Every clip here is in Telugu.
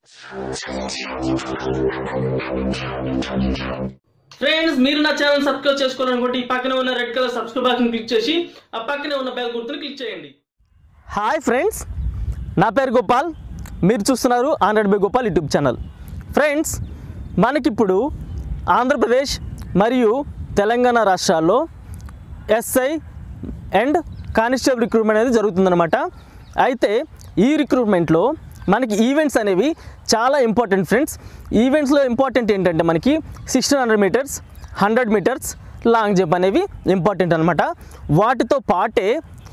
ఫ్రెండ్స్ మీరు నా ఛానల్ సబ్స్క్రైబ్ చేసుకోవాలనుకుంటే ఈ పక్కనే ఉన్న red colour subscribe button click చేసి ఆ పక్కనే ఉన్న బెల్ గుర్తుని క్లిక్ చేయండి హాయ్ ఫ్రెండ్స్ నా పేరు గోపాల్ మీరు చూస్తున్నారు Andhra by Gopal YouTube channel friends మనకిప్పుడు ఆంధ్రప్రదేశ్ మరియు తెలంగాణ రాష్ట్రాల్లో ఎస్ఐ అండ్ కానిస్టేబుల్ రిక్రూట్మెంట్ అనేది జరుగుతుందన్నమాట అయితే ఈ రిక్రూట్మెంట్లో మనకి ఈవెంట్స్ అనేవి చాలా ఇంపార్టెంట్ ఫ్రెండ్స్ ఈవెంట్స్లో ఇంపార్టెంట్ ఏంటంటే మనకి sixteen hundred metres hundred metres long jump అనేవి ఇంపార్టెంట్ అనమాట వాటితో పాటే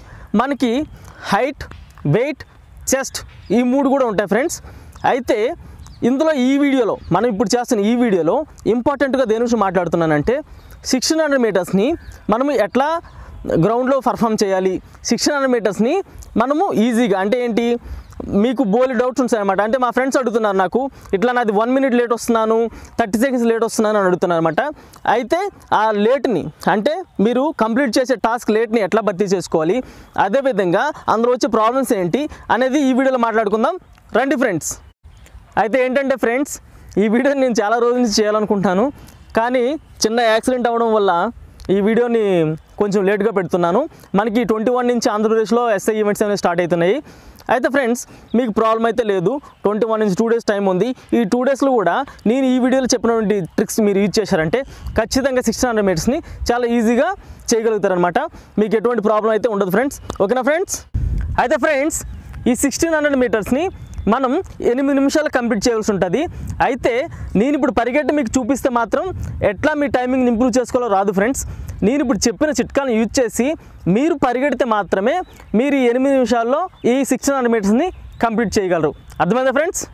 మనకి హైట్ వెయిట్ చెస్ట్ ఈ మూడు కూడా ఉంటాయి ఫ్రెండ్స్ అయితే ఇందులో ఈ వీడియోలో మనం ఇప్పుడు చేస్తున్న ఈ వీడియోలో ఇంపార్టెంట్గా దేని గురించి మాట్లాడుతున్నానంటే సిక్స్టీన్ హండ్రెడ్ మీటర్స్ని మనము ఎట్లా గ్రౌండ్లో పర్ఫామ్ చేయాలి సిక్స్టీన్ హండ్రెడ్ మీటర్స్ని మనము ఈజీగా అంటే ఏంటి మీకు బోలి డౌట్స్ ఉంటాయి అనమాట అంటే మా ఫ్రెండ్స్ అడుగుతున్నారు నాకు ఇట్లా నాది వన్ మినిట్ లేట్ వస్తున్నాను థర్టీ సెకండ్స్ లేట్ వస్తున్నాను అని అడుగుతున్నారు అనమాట అయితే ఆ లేట్ని అంటే మీరు కంప్లీట్ చేసే టాస్క్ లేట్ని ఎట్లా భర్తీ చేసుకోవాలి అదేవిధంగా అందులో వచ్చే ప్రాబ్లమ్స్ ఏంటి అనేది ఈ వీడియోలో మాట్లాడుకుందాం రండి ఫ్రెండ్స్ అయితే ఏంటంటే ఫ్రెండ్స్ ఈ వీడియోని నేను చాలా రోజుల నుంచి చేయాలనుకుంటున్నాను కానీ చిన్న యాక్సిడెంట్ అవ్వడం వల్ల ఈ వీడియోని కొంచెం లేట్గా పెడుతున్నాను మనకి ట్వంటీ వన్ నుంచి ఆంధ్రప్రదేశ్లో ఎస్ఐ ఈవెంట్స్ అనేవి స్టార్ట్ అవుతున్నాయి అయితే ఫ్రెండ్స్ మీకు ప్రాబ్లం అయితే లేదు ట్వంటీ వన్ నుంచి టూ డేస్ టైం ఉంది ఈ టూ డేస్లో కూడా నేను ఈ వీడియోలో చెప్పినటువంటి ట్రిక్స్ మీరు యూజ్ చేశారంటే ఖచ్చితంగా సిక్స్టీన్ హండ్రెడ్ మీటర్స్ని చాలా ఈజీగా చేయగలుగుతారనమాట మీకు ఎటువంటి ప్రాబ్లం అయితే ఉండదు ఫ్రెండ్స్ ఓకేనా ఫ్రెండ్స్ అయితే ఫ్రెండ్స్ ఈ సిక్స్టీన్ హండ్రెడ్ మీటర్స్ని మనం ఎనిమిది నిమిషాలు కంప్లీట్ చేయాల్సి ఉంటుంది అయితే నేను ఇప్పుడు పరిగెట్టి మీకు చూపిస్తే మాత్రం ఎట్లా మీ టైమింగ్ ఇంప్రూవ్ చేసుకోవాలో రాదు ఫ్రెండ్స్ నేను ఇప్పుడు చెప్పిన చిట్కాలను యూజ్ చేసి మీరు పరిగెడితే మాత్రమే మీరు ఈ ఎనిమిది నిమిషాల్లో ఈ సిక్స్టీన్ హండ్రెడ్ మీటర్స్ని కంప్లీట్ చేయగలరు అర్థమైందా ఫ్రెండ్స్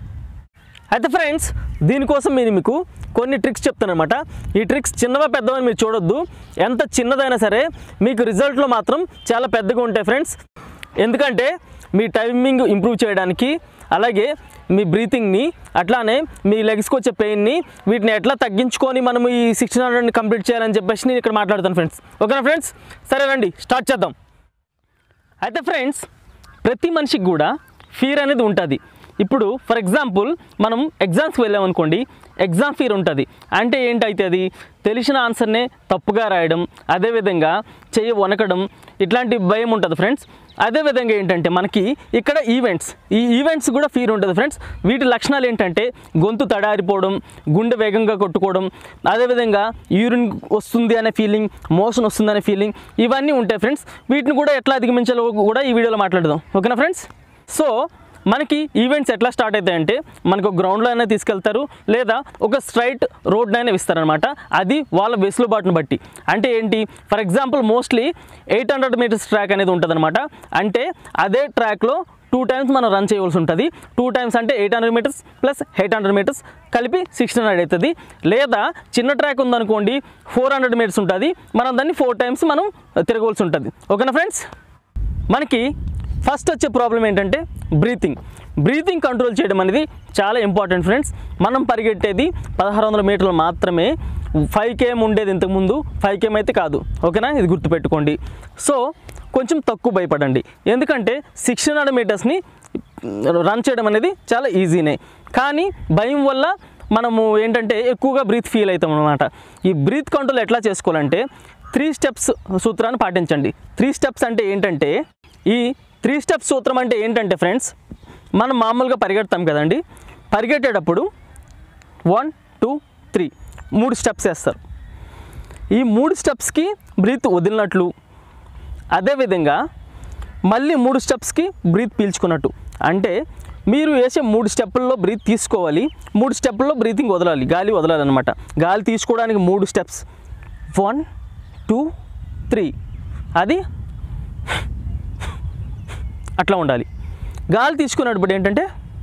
అయితే ఫ్రెండ్స్ దీనికోసం నేను మీకు కొన్ని ట్రిక్స్ చెప్తానమాట ఈ ట్రిక్స్ చిన్నవా పెద్దవని మీరు చూడొద్దు ఎంత చిన్నదైనా సరే మీకు రిజల్ట్లో మాత్రం చాలా పెద్దగా ఉంటాయి ఫ్రెండ్స్ ఎందుకంటే మీ టైమింగ్ ఇంప్రూవ్ చేయడానికి అలాగే మీ బ్రీతింగ్ని అట్లానే మీ లెగ్స్కి వచ్చే పెయిన్ని వీటిని ఎట్లా తగ్గించుకొని మనం ఈ సిక్స్టీన్ హండ్రెడ్ని కంప్లీట్ చేయాలని చెప్పేసి నేను ఇక్కడ మాట్లాడతాను ఫ్రెండ్స్ ఓకేనా ఫ్రెండ్స్ సరే రండి స్టార్ట్ చేద్దాం అయితే ఫ్రెండ్స్ ప్రతి మనిషికి కూడా ఫీర్ అనేది ఉంటుంది ఇప్పుడు ఫర్ ఎగ్జాంపుల్ మనం ఎగ్జామ్స్కి వెళ్ళామనుకోండి ఎగ్జామ్ ఫీర్ ఉంటుంది అంటే ఏంటైతే అది తెలిసిన ఆన్సర్నే తప్పుగా రాయడం అదేవిధంగా చెయ్యి వనకడం ఇట్లాంటి భయం ఉంటుంది ఫ్రెండ్స్ అదేవిధంగా ఏంటంటే మనకి ఇక్కడ ఈవెంట్స్ ఈ ఈవెంట్స్ కూడా ఫీర్ ఉంటుంది ఫ్రెండ్స్ వీటి లక్షణాలు ఏంటంటే గొంతు తడారిపోవడం గుండె వేగంగా కొట్టుకోవడం అదేవిధంగా యూరిన్ వస్తుంది అనే ఫీలింగ్ మోషన్ వస్తుంది అనే ఫీలింగ్ ఇవన్నీ ఉంటాయి ఫ్రెండ్స్ వీటిని కూడా ఎట్లా అధిగమించాలో కూడా ఈ వీడియోలో మాట్లాడదాం ఓకేనా ఫ్రెండ్స్ సో మనకి ఈవెంట్స్ ఎట్లా స్టార్ట్ అవుతాయంటే మనకు ఒక గ్రౌండ్లో అయినా తీసుకెళ్తారు లేదా ఒక స్ట్రైట్ రోడ్ అయినా ఇస్తారనమాట అది వాళ్ళ వెసులుబాటును బట్టి అంటే ఏంటి for example mostly eight hundred metres track అనేది ఉంటుందన్నమాట అంటే అదే ట్రాక్లో టూ టైమ్స్ మనం రన్ చేయవలసి ఉంటుంది టూ టైమ్స్ అంటే eight hundred metres plus eight hundred metres కలిపి సిక్స్టీన్ హండ్రెడ్ అవుతుంది లేదా చిన్న ట్రాక్ ఉందనుకోండి ఫోర్ హండ్రెడ్ మీటర్స్ ఉంటుంది మనం దాన్ని ఫోర్ టైమ్స్ మనం తిరగవలసి ఉంటుంది ఓకేనా ఫ్రెండ్స్ మనకి ఫస్ట్ వచ్చే ప్రాబ్లం ఏంటంటే బ్రీతింగ్ బ్రీతింగ్ కంట్రోల్ చేయడం అనేది చాలా ఇంపార్టెంట్ ఫ్రెండ్స్ మనం పరిగెట్టేది పదహారు వందల మీటర్లు మాత్రమే ఫైవ్ కేఎం ఉండేది ఇంతకుముందు ఫైవ్ కేఎం అయితే కాదు ఓకేనా ఇది గుర్తుపెట్టుకోండి సో కొంచెం తక్కువ భయపడండి ఎందుకంటే సిక్స్టీన్ హండ్రెడ్ మీటర్స్ని రన్ చేయడం అనేది చాలా ఈజీనే కానీ భయం వల్ల మనము ఏంటంటే ఎక్కువగా బ్రీత్ ఫీల్ అవుతాం అనమాట ఈ బ్రీత్ కంట్రోల్ ఎట్లా చేసుకోవాలంటే త్రీ స్టెప్స్ సూత్రాన్ని పాటించండి త్రీ స్టెప్స్ అంటే ఏంటంటే ఈ త్రీ స్టెప్స్ సూత్రం అంటే ఏంటంటే ఫ్రెండ్స్ మనం మామూలుగా పరిగెడతాం కదండి పరిగెట్టేటప్పుడు వన్ టూ త్రీ మూడు స్టెప్స్ వేస్తారు ఈ మూడు స్టెప్స్కి బ్రీత్ వదిలినట్లు అదేవిధంగా మళ్ళీ మూడు స్టెప్స్కి బ్రీత్ పీల్చుకున్నట్టు అంటే మీరు వేసే మూడు స్టెప్పుల్లో బ్రీత్ తీసుకోవాలి మూడు స్టెప్పుల్లో బ్రీతింగ్ వదలాలి గాలి వదలాలి అనమాట గాలి తీసుకోవడానికి మూడు స్టెప్స్ వన్ టూ త్రీ అది అట్లా ఉండాలి గాలి తీసుకున్నప్పుడు ఏంటంటే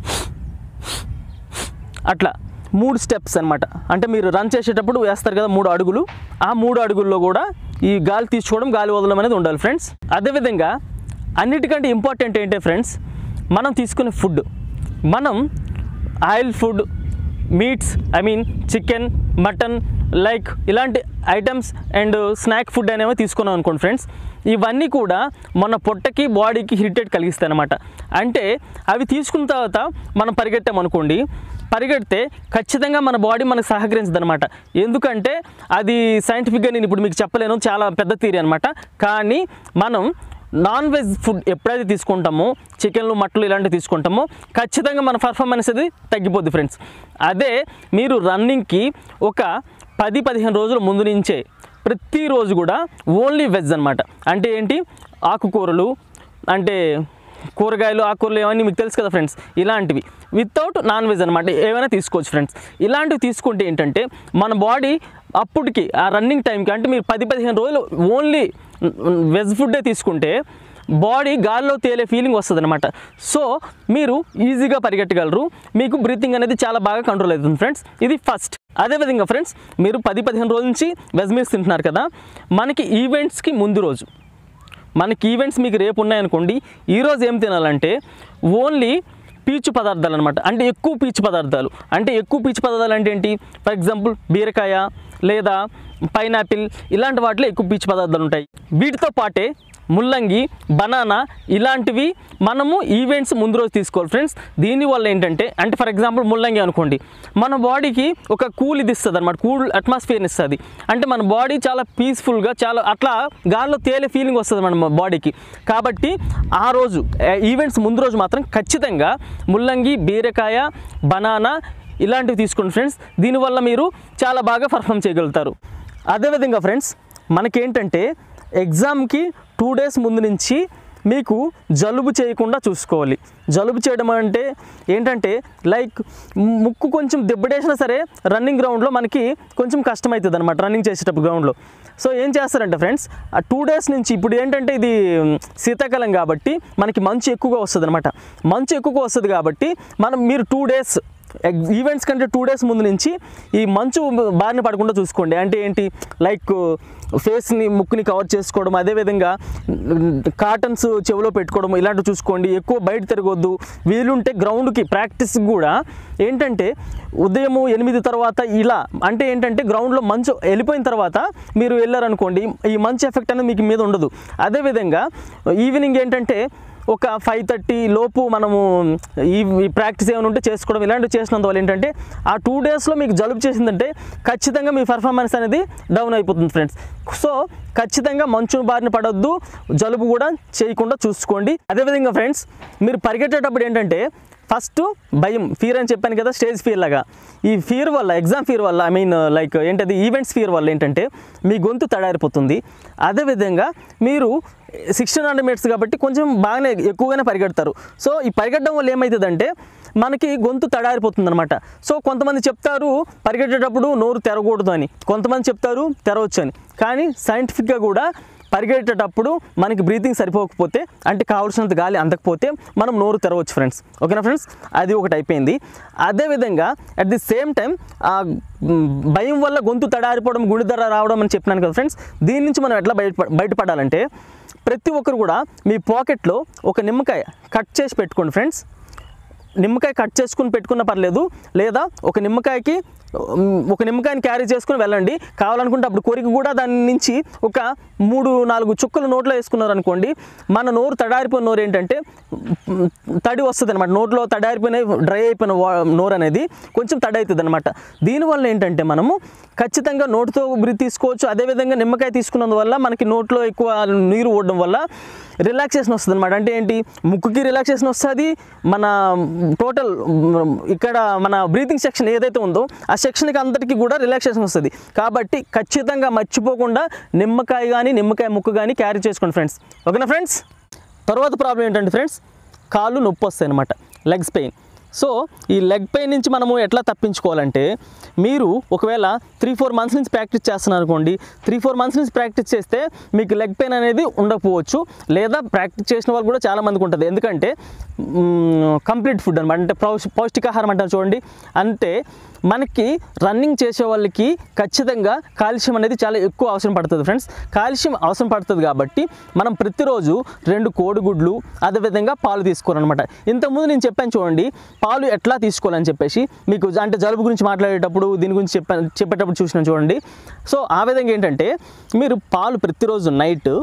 అట్లా మూడు స్టెప్స్ అనమాట అంటే మీరు రన్ చేసేటప్పుడు వేస్తారు కదా మూడు అడుగులు ఆ మూడు అడుగుల్లో కూడా ఈ గాలి తీసుకోవడం గాలి వదలడం అనేది ఉండాలి ఫ్రెండ్స్ అదేవిధంగా అన్నిటికంటే ఇంపార్టెంట్ ఏంటంటే ఫ్రెండ్స్ మనం తీసుకునే ఫుడ్ మనం oil food meats I mean chicken mutton like ఇలాంటి ఐటమ్స్ అండ్ స్నాక్ ఫుడ్ అనేవి తీసుకున్నాం అనుకోండి ఫ్రెండ్స్ ఇవన్నీ కూడా మన పొట్టకి బాడీకి ఇరిటేట్ కలిగిస్తాయి అనమాట అంటే అవి తీసుకున్న తర్వాత మనం పరిగెట్టాం అనుకోండి పరిగెడితే ఖచ్చితంగా మన బాడీ మనకు సహకరించదు అనమాట ఎందుకంటే అది సైంటిఫిక్గా నేను ఇప్పుడు మీకు చెప్పలేను చాలా పెద్ద థీరీ అనమాట కానీ మనం నాన్ వెజ్ ఫుడ్ ఎప్పుడైతే తీసుకుంటామో చికెన్లు మట్టలు ఇలాంటివి తీసుకుంటామో ఖచ్చితంగా మన పర్ఫార్మెన్స్ అది తగ్గిపోద్ది ఫ్రెండ్స్ అదే మీరు రన్నింగ్కి ఒక పది పదిహేను రోజుల ముందు నుంచే ప్రతిరోజు కూడా ఓన్లీ వెజ్ అనమాట అంటే ఏంటి ఆకుకూరలు అంటే కూరగాయలు ఆకుకూరలు ఏమన్నీ మీకు తెలుసు కదా ఫ్రెండ్స్ ఇలాంటివి వితౌట్ నాన్ వెజ్ అనమాట ఏమైనా తీసుకోవచ్చు ఫ్రెండ్స్ ఇలాంటివి తీసుకుంటే ఏంటంటే మన బాడీ అప్పటికి ఆ రన్నింగ్ టైంకి అంటే మీరు పది పదిహేను రోజులు ఓన్లీ వెజ్ ఫుడ్డే తీసుకుంటే బాడీ గాల్లో తేలే ఫీలింగ్ వస్తుంది అనమాట సో మీరు ఈజీగా పరిగెట్టగలరు మీకు బ్రీతింగ్ అనేది చాలా బాగా కంట్రోల్ అవుతుంది ఫ్రెండ్స్ ఇది ఫస్ట్ అదేవిధంగా ఫ్రెండ్స్ మీరు పది పదిహేను రోజుల నుంచి వెజ్ మీల్స్ తింటున్నారు కదా మనకి ఈవెంట్స్కి ముందు రోజు మనకి ఈవెంట్స్ మీకు రేపు ఉన్నాయనుకోండి ఈరోజు ఏం తినాలంటే ఓన్లీ పీచు పదార్థాలు అనమాట అంటే ఎక్కువ పీచు పదార్థాలు అంటే ఎక్కువ పీచు పదార్థాలు అంటే ఏంటి ఫర్ ఎగ్జాంపుల్ బీరకాయ లేదా పైనాపిల్ ఇలాంటి వాటిలో ఎక్కువ పీచు పదార్థాలు ఉంటాయి వీటితో పాటే ముల్లంగి బనానా ఇలాంటివి మనము ఈవెంట్స్ ముందు రోజు తీసుకోవాలి ఫ్రెండ్స్ దీనివల్ల ఏంటంటే అంటే ఫర్ ఎగ్జాంపుల్ ముల్లంగి అనుకోండి మన బాడీకి ఒక కూల్ ఇది ఇస్తుంది అనమాట కూల్ అట్మాస్ఫియర్ని ఇస్తుంది అంటే మన బాడీ చాలా పీస్ఫుల్గా చాలా అట్లా గాల్లో తేలే ఫీలింగ్ వస్తుంది మన బాడీకి కాబట్టి ఆ రోజు ఈవెంట్స్ ముందు రోజు మాత్రం ఖచ్చితంగా ముల్లంగి బీరకాయ బనానా ఇలాంటివి తీసుకోండి ఫ్రెండ్స్ దీనివల్ల మీరు చాలా బాగా పర్ఫామ్ చేయగలుగుతారు అదేవిధంగా ఫ్రెండ్స్ మనకేంటంటే ఎగ్జామ్కి టూ డేస్ ముందు నుంచి మీకు జలుబు చేయకుండా చూసుకోవాలి జలుబు చేయడం అంటే ఏంటంటే లైక్ ముక్కు కొంచెం దెబ్బడేసినా సరే రన్నింగ్ గ్రౌండ్లో మనకి కొంచెం కష్టమవుతుంది అనమాట రన్నింగ్ చేసేటప్పుడు గ్రౌండ్లో సో ఏం చేస్తారంటే ఫ్రెండ్స్ ఆ టూ డేస్ నుంచి ఇప్పుడు ఏంటంటే ఇది మ్, శీతాకాలం కాబట్టి మనకి మంచు ఎక్కువగా వస్తుంది అనమాట మంచు ఎక్కువగా వస్తుంది కాబట్టి మనం మీరు టూ డేస్ ఈవెంట్స్ కంటే టూ డేస్ ముందు నుంచి ఈ మంచు బారిన పడకుండా చూసుకోండి అంటే ఏంటి లైక్ ఫేస్ని ముక్కుని కవర్ చేసుకోవడం అదేవిధంగా కాటన్స్ చెవిలో పెట్టుకోవడం ఇలాంటివి చూసుకోండి ఎక్కువ బయట తిరగొద్దు వీలుంటే గ్రౌండ్కి ప్రాక్టీస్ కూడా ఏంటంటే ఉదయము ఎనిమిది తర్వాత ఇలా అంటే ఏంటంటే గ్రౌండ్లో మంచు వెళ్ళిపోయిన తర్వాత మీరు వెళ్ళారనుకోండి ఈ మంచు ఎఫెక్ట్ అనేది మీకు మీద ఉండదు అదేవిధంగా ఈవినింగ్ ఏంటంటే ఒక ఫైవ్ థర్టీ లోపు మనము ఈ ఈ ప్రాక్టీస్ ఏమైనా ఉంటే చేసుకోవడం ఇలాంటివి చేసినందువల్ల ఏంటంటే ఆ టూ డేస్లో మీకు జలుబు చేసిందంటే ఖచ్చితంగా మీ పర్ఫార్మెన్స్ అనేది డౌన్ అయిపోతుంది ఫ్రెండ్స్ సో ఖచ్చితంగా మంచు బారిన పడొద్దు జలుబు కూడా చేయకుండా చూసుకోండి అదేవిధంగా ఫ్రెండ్స్ మీరు పరిగెట్టేటప్పుడు ఏంటంటే ఫస్ట్ భయం ఫీర్ అని చెప్పాను కదా స్టేజ్ ఫీర్ లాగా ఈ ఫీర్ వల్ల ఎగ్జామ్ ఫీర్ వల్ల ఐ మీన్ లైక్ ఏంటది ఈవెంట్స్ ఫీర్ వల్ల ఏంటంటే మీ గొంతు తడారిపోతుంది అదేవిధంగా మీరు సిక్స్టీన్ హండ్రెడ్ మీటర్స్ కాబట్టి కొంచెం బాగానే ఎక్కువగానే పరిగెడతారు సో ఈ పరిగెట్టడం వల్ల ఏమవుతుందంటే మనకి గొంతు తడారిపోతుంది అనమాట సో కొంతమంది చెప్తారు పరిగెట్టేటప్పుడు నోరు తెరకూడదు అని కొంతమంది చెప్తారు తెరవచ్చు అని కానీ సైంటిఫిక్గా కూడా పరిగెట్టేటప్పుడు మనకి బ్రీతింగ్ సరిపోకపోతే అంటే కావాల్సినంత గాలి అందకపోతే మనం నోరు తెరవచ్చు ఫ్రెండ్స్ ఓకేనా ఫ్రెండ్స్ అది ఒకటి అయిపోయింది అదేవిధంగా అట్ ది సేమ్ టైం ఆ మ్, భయం వల్ల గొంతు తడారిపోవడం గుండె ధర రావడం అని చెప్పినాను కదా ఫ్రెండ్స్ దీని నుంచి మనం ఎట్లా బయట బయటపడాలంటే ప్రతి ఒక్కరు కూడా మీ పాకెట్లో ఒక నిమ్మకాయ కట్ చేసి పెట్టుకోండి ఫ్రెండ్స్ నిమ్మకాయ కట్ చేసుకుని పెట్టుకున్న పర్లేదు లేదా ఒక నిమ్మకాయకి ఉమ్, ఒక నిమ్మకాయని క్యారీ చేసుకుని వెళ్ళండి కావాలనుకుంటే అప్పుడు కొరికి కూడా దాని నుంచి ఒక మూడు నాలుగు చుక్కలు నోట్లో వేసుకున్నారు అనుకోండి మన నోరు తడారిపోయిన నోరు ఏంటంటే ఉమ్, తడి వస్తుంది అనమాట నోట్లో తడారిపోయిన డ్రై అయిపోయిన వా- నోరు అనేది కొంచెం తడి అవుతుంది అనమాట దీనివల్ల ఏంటంటే మనము ఖచ్చితంగా నోటితో బ్రీత్ తీసుకోవచ్చు అదేవిధంగా నిమ్మకాయ తీసుకున్నందువల్ల మనకి నోట్లో ఎక్కువ నీరు ఓడడం వల్ల రిలాక్సేషన్ వస్తుంది అనమాట అంటే ఏంటి ముక్కుకి రిలాక్సేషన్ వస్తుంది మన టోటల్ ఇక్కడ మన బ్రీతింగ్ సెక్షన్ ఏదైతే ఉందో ఆ సెక్షన్కి అంతటికి కూడా రిలాక్సేషన్ వస్తుంది కాబట్టి ఖచ్చితంగా మర్చిపోకుండా నిమ్మకాయ కానీ నిమ్మకాయ ముక్కు కానీ క్యారీ చేసుకోండి ఫ్రెండ్స్ ఓకేనా ఫ్రెండ్స్ తర్వాత ప్రాబ్లం ఏంటంటే ఫ్రెండ్స్ కాళ్ళు నొప్పి వస్తాయి అనమాట లెగ్స్ పెయిన్ సో ఈ లెగ్ పెయిన్ నుంచి మనము ఎట్లా తప్పించుకోవాలంటే మీరు ఒకవేళ త్రీ ఫోర్ మంత్స్ నుంచి ప్రాక్టీస్ చేస్తున్నారు అనుకోండి త్రీ ఫోర్ మంత్స్ నుంచి ప్రాక్టీస్ చేస్తే మీకు లెగ్ పెయిన్ అనేది ఉండకపోవచ్చు లేదా ప్రాక్టీస్ చేసిన వాళ్ళు కూడా చాలా మందికి ఉంటుంది ఎందుకంటే కంప్లీట్ ఫుడ్ అనమాట అంటే పౌష్ పౌష్టికాహారం అంటారు చూడండి అంటే మనకి రన్నింగ్ చేసే వాళ్ళకి ఖచ్చితంగా కాల్షియం అనేది చాలా ఎక్కువ అవసరం పడుతుంది ఫ్రెండ్స్ కాల్షియం అవసరం పడుతుంది కాబట్టి మనం ప్రతిరోజు రెండు కోడిగుడ్లు అదేవిధంగా పాలు తీసుకోవాలన్నమాట ఇంతకుముందు నేను చెప్పాను చూడండి పాలు ఎట్లా తీసుకోవాలని చెప్పేసి మీకు అంటే జలుబు గురించి మాట్లాడేటప్పుడు దీని గురించి చెప్పాను చెప్పేటప్పుడు చూసిన చూడండి సో ఆ విధంగా ఏంటంటే మీరు పాలు ప్రతిరోజు నైట్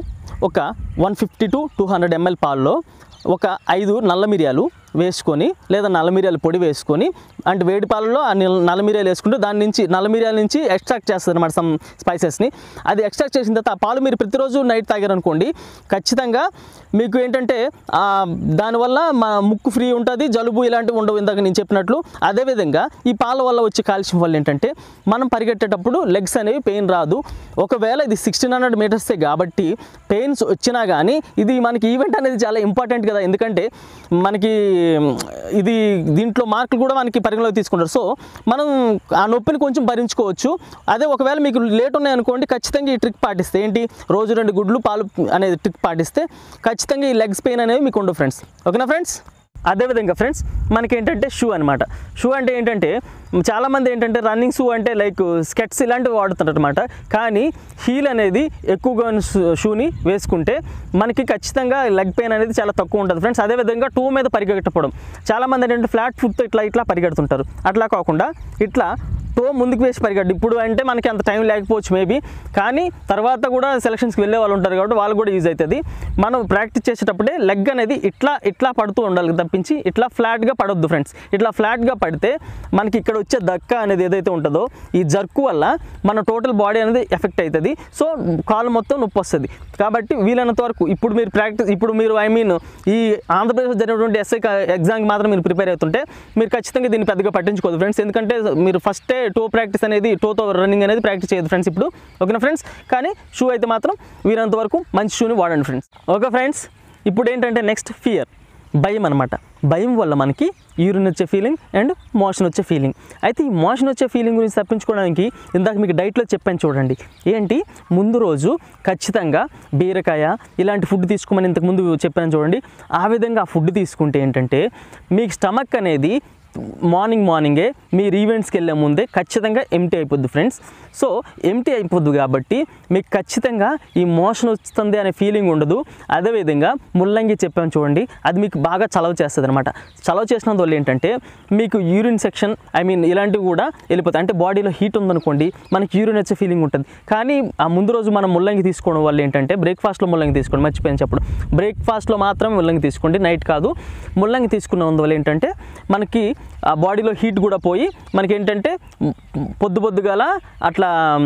ఒక one fifty to two hundred ml పాల్లో ఒక ఐదు నల్ల మిరియాలు వేసుకొని లేదా నల్ల మిరియాల పొడి వేసుకొని అంటే వేడి పాలలో ఆ నిల్- నల్ల మిరియాలు వేసుకుంటూ దాని నుంచి నల్ల మిరియాల నుంచి ఎక్స్ట్రాక్ట్ చేస్తుంది అనమాట సమ్ స్పైసెస్ని అది ఎక్స్ట్రాక్ట్ చేసిన తర్వాత ఆ పాలు మీరు ప్రతిరోజు నైట్ తాగారనుకోండి ఖచ్చితంగా మీకు ఏంటంటే ఆ, దానివల్ల మా ముక్కు ఫ్రీ ఉంటుంది జలుబు ఇలాంటివి ఉండవు ఇందాక నేను చెప్పినట్లు అదేవిధంగా ఈ పాల వల్ల వచ్చే కాల్షియం వల్ల ఏంటంటే మనం పరిగెట్టేటప్పుడు లెగ్స్ అనేవి పెయిన్ రాదు ఒకవేళ ఇది సిక్స్టీన్ హండ్రెడ్ మీటర్సే కాబట్టి పెయిన్స్ వచ్చినా కానీ ఇది మనకి ఈవెంట్ అనేది చాలా ఇంపార్టెంట్ కదా ఎందుకంటే మనకి మ్, ఇది దీంట్లో మార్కులు కూడా మనకి పరిగణలోకి తీసుకుంటారు సో మనం ఆ నొప్పిని కొంచెం భరించుకోవచ్చు అదే ఒకవేళ మీకు లేట్ ఉన్నాయనుకోండి ఖచ్చితంగా ఈ ట్రిక్ పాటిస్తే ఏంటి రోజు రెండు గుడ్లు పాలు అనేది ట్రిక్ పాటిస్తే ఖచ్చితంగా ఈ లెగ్స్ పెయిన్ అనేవి మీకు ఉండవు ఫ్రెండ్స్ ఓకేనా ఫ్రెండ్స్ అదేవిధంగా ఫ్రెండ్స్ మనకి ఏంటంటే షూ అనమాట షూ అంటే ఏంటంటే చాలామంది ఏంటంటే రన్నింగ్ షూ అంటే లైక్ స్కెట్స్ ఇలాంటివి వాడుతుంటారు అనమాట కానీ హీల్ అనేది ఎక్కువగా ఉన్న షూ- షూని వేసుకుంటే మనకి ఖచ్చితంగా లెగ్ పెయిన్ అనేది చాలా తక్కువ ఉంటుంది ఫ్రెండ్స్ అదేవిధంగా టూ మీద పరిగెట్టపడం చాలామంది ఏంటంటే ఫ్లాట్ ఫుట్తో ఇట్లా ఇట్లా పరిగెడుతుంటారు అట్లా కాకుండా ఇట్లా టో ముందుకు వేసి పరిగెట్టు ఇప్పుడు అంటే మనకి అంత టైం లేకపోవచ్చు మేబీ కానీ తర్వాత కూడా సెలక్షన్స్కి వెళ్ళే వాళ్ళు ఉంటారు కాబట్టి వాళ్ళు కూడా యూజ్ అవుతుంది మనం ప్రాక్టీస్ చేసేటప్పుడే లెగ్ అనేది ఇట్లా ఇట్లా పడుతూ ఉండాలి తప్పించి ఇట్లా ఫ్లాట్గా పడొద్దు ఫ్రెండ్స్ ఇట్లా ఫ్లాట్గా పడితే మనకి ఇక్కడ వచ్చే దక్క అనేది ఏదైతే ఉంటుందో ఈ జర్కు వల్ల మన టోటల్ బాడీ అనేది ఎఫెక్ట్ అవుతుంది సో కాలు మొత్తం నొప్పి వస్తుంది కాబట్టి వీలైనంత వరకు ఇప్పుడు మీరు ప్రాక్టీస్ ఇప్పుడు మీరు ఐ మీన్ ఈ ఆంధ్రప్రదేశ్ జరిగినటువంటి ఎస్ఐ ఎగ్జామ్కి మాత్రం మీరు ప్రిపేర్ అవుతుంటే మీరు ఖచ్చితంగా దీన్ని పెద్దగా పట్టించుకోదు ఫ్రెండ్స్ ఎందుకంటే మీరు ఫస్టే టో ప్రాక్టీస్ అనేది టోతో రన్నింగ్ అనేది ప్రాక్టీస్ చేయదు ఫ్రెండ్స్ ఇప్పుడు ఓకేనా ఫ్రెండ్స్ కానీ షూ అయితే మాత్రం వీరంత వరకు మంచి షూని వాడండి ఫ్రెండ్స్ ఓకే ఫ్రెండ్స్ ఇప్పుడు ఏంటంటే నెక్స్ట్ ఫియర్ భయం అనమాట భయం వల్ల మనకి యూరిన్ వచ్చే ఫీలింగ్ అండ్ మోషన్ వచ్చే ఫీలింగ్ అయితే ఈ మోషన్ వచ్చే ఫీలింగ్ గురించి తప్పించుకోవడానికి ఇందాక మీకు డైట్లో చెప్పాను చూడండి ఏంటి ముందు రోజు ఖచ్చితంగా బీరకాయ ఇలాంటి ఫుడ్ తీసుకోమని ఇంతకు ముందు చెప్పాను చూడండి ఆ విధంగా ఆ ఫుడ్ తీసుకుంటే ఏంటంటే మీకు స్టమక్ అనేది మార్నింగ్ మార్నింగే మీరు ఈవెంట్స్కి వెళ్ళే ముందే ఖచ్చితంగా ఎంటీ అయిపోద్ది ఫ్రెండ్స్ సో ఎంటీ అయిపోద్ది కాబట్టి మీకు ఖచ్చితంగా ఈ మోషన్ వస్తుంది అనే ఫీలింగ్ ఉండదు అదేవిధంగా ముల్లంగి చెప్పాను చూడండి అది మీకు బాగా చలవ చేస్తుంది అనమాట చలవ చేసినందువల్ల ఏంటంటే మీకు యూరిన్ సెక్షన్ ఐ మీన్ ఇలాంటివి కూడా వెళ్ళిపోతాయి అంటే బాడీలో హీట్ ఉందనుకోండి మనకి యూరిన్ వచ్చే ఫీలింగ్ ఉంటుంది కానీ ఆ ముందు రోజు మనం ముల్లంగి తీసుకోవడం వల్ల ఏంటంటే బ్రేక్ఫాస్ట్లో ముల్లంగి తీసుకోండి మర్చిపోయాను చెప్పడం బ్రేక్ఫాస్ట్లో మాత్రమే ముల్లంగి తీసుకోండి నైట్ కాదు ముల్లంగి తీసుకున్నందువల్ల ఏంటంటే మనకి ఆ బాడీలో హీట్ కూడా పోయి మనకి ఏంటంటే మ్, పొద్దు పొద్దుగాల అట్లా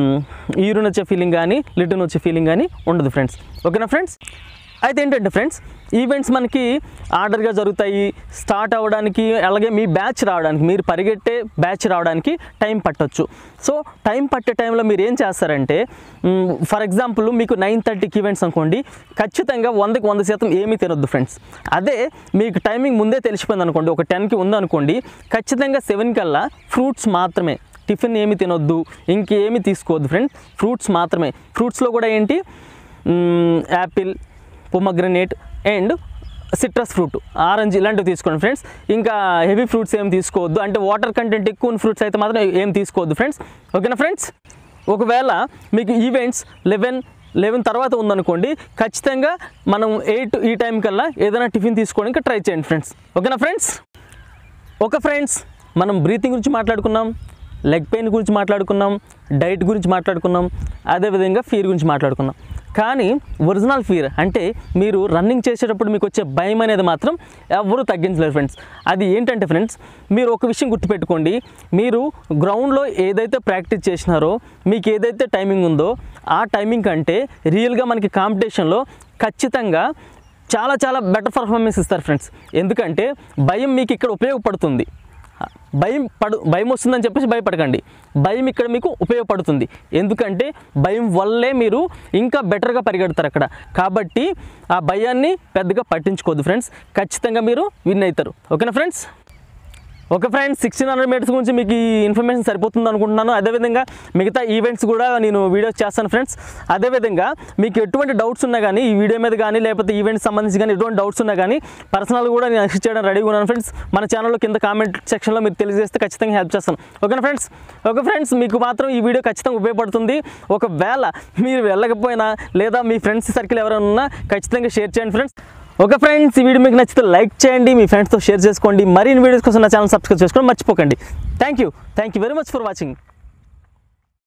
యూరిన్ వచ్చే ఫీలింగ్ కానీ లిటన్ వచ్చే ఫీలింగ్ కానీ ఉండదు ఫ్రెండ్స్ ఓకేనా ఫ్రెండ్స్ అయితే ఏంటంటే ఫ్రెండ్స్ ఈవెంట్స్ మనకి ఆర్డర్గా జరుగుతాయి స్టార్ట్ అవ్వడానికి అలాగే మీ బ్యాచ్ రావడానికి మీరు పరిగెట్టే బ్యాచ్ రావడానికి టైం పట్టొచ్చు సో టైం పట్టే టైంలో మీరు ఏం చేస్తారంటే ఫర్ ఎగ్జాంపుల్ మీకు నైన్ థర్టీకి ఈవెంట్స్ అనుకోండి ఖచ్చితంగా వందకి వంద శాతం ఏమీ తినొద్దు ఫ్రెండ్స్ అదే మీకు టైమింగ్ ముందే తెలిసిపోయింది అనుకోండి ఒక టెన్కి ఉందనుకోండి ఖచ్చితంగా సెవెన్ కల్లా ఫ్రూట్స్ మాత్రమే టిఫిన్ ఏమి తినొద్దు ఇంకేమి తీసుకోవద్దు ఫ్రెండ్ ఫ్రూట్స్ మాత్రమే ఫ్రూట్స్లో కూడా ఏంటి apple pomegranate and citrus fruit orange ఇలాంటివి తీసుకోండి ఫ్రెండ్స్ ఇంకా హెవీ ఫ్రూట్స్ ఏం తీసుకోవద్దు అంటే వాటర్ కంటెంట్ ఎక్కువ ఉన్న ఫ్రూట్స్ అయితే మాత్రం ఏం తీసుకోవద్దు ఫ్రెండ్స్ ఓకేనా ఫ్రెండ్స్ ఒకవేళ మీకు ఈవెంట్స్ లెవెన్ లెవెన్ తర్వాత ఉందనుకోండి ఖచ్చితంగా మనం ఎయిట్ ఈ టైం కల్లా ఏదైనా టిఫిన్ తీసుకోవడానికి ట్రై చేయండి ఫ్రెండ్స్ ఓకేనా ఫ్రెండ్స్ ఓకే ఫ్రెండ్స్ మనం బ్రీతింగ్ గురించి మాట్లాడుకున్నాం లెగ్ పెయిన్ గురించి మాట్లాడుకున్నాం డైట్ గురించి మాట్లాడుకున్నాం అదేవిధంగా ఫీర్ గురించి మాట్లాడుకున్నాం కానీ ఒరిజినల్ ఫీర్ అంటే మీరు రన్నింగ్ చేసేటప్పుడు మీకు వచ్చే భయం అనేది మాత్రం ఎవరు తగ్గించలేరు ఫ్రెండ్స్ అది ఏంటంటే ఫ్రెండ్స్ మీరు ఒక విషయం గుర్తుపెట్టుకోండి మీరు గ్రౌండ్లో ఏదైతే ప్రాక్టీస్ చేసినారో మీకు ఏదైతే టైమింగ్ ఉందో ఆ టైమింగ్ కంటే రియల్గా మనకి కాంపిటీషన్లో ఖచ్చితంగా చాలా చాలా బెటర్ పర్ఫార్మెన్స్ ఇస్తారు ఫ్రెండ్స్ ఎందుకంటే భయం మీకు ఇక్కడ ఉపయోగపడుతుంది భయం పడు భయం వస్తుందని చెప్పేసి భయపడకండి భయం ఇక్కడ మీకు ఉపయోగపడుతుంది ఎందుకంటే భయం వల్లే మీరు ఇంకా బెటర్గా పరిగెడతారు అక్కడ కాబట్టి ఆ భయాన్ని పెద్దగా పట్టించుకోవద్దు ఫ్రెండ్స్ ఖచ్చితంగా మీరు విన్ అవుతారు ఓకేనా friends okay friends sixteen hundred metres గురించి మీకు ఈ ఇన్ఫర్మేషన్ సరిపోతుంది అనుకుంటున్నాను అదేవిధంగా మిగతా ఈవెంట్స్ కూడా నేను వీడియోస్ చేస్తాను ఫ్రెండ్స్ అదేవిధంగా మీకు ఎటువంటి డౌట్స్ ఉన్నా కానీ ఈ వీడియో మీద కానీ లేకపోతే ఈవెంట్స్ సంబంధించి కానీ ఎటువంటి డౌట్స్ ఉన్నా కానీ పర్సనల్ కూడా నేను అసిస్ట్ చేయడం రెడీగా ఉన్నాను ఫ్రెండ్స్ మన ఛానల్లో కింద కామెంట్ సెక్షన్లో మీరు తెలియజేస్తే ఖచ్చితంగా హెల్ప్ చేస్తాను ఓకేనా ఫ్రెండ్స్ ఓకే ఫ్రెండ్స్ మీకు మాత్రం ఈ వీడియో ఖచ్చితంగా ఉపయోగపడుతుంది ఒకవేళ మీరు వెళ్ళకపోయినా లేదా మీ ఫ్రెండ్స్ సర్కిల్ ఎవరైనా ఉన్నా ఖచ్చితంగా షేర్ చేయండి ఫ్రెండ్స్ ఓకే ఫ్రెండ్స్ ఈ వీడియో మీకు నచ్చితే లైక్ చేయండి మీ ఫ్రెండ్స్తో షేర్ చేసుకోండి మరిన్ని వీడియోస్ కోసం నా ఛానల్ సబ్స్క్రైబ్ చేసుకోండి మర్చిపోకండి thank you thank you very much for watching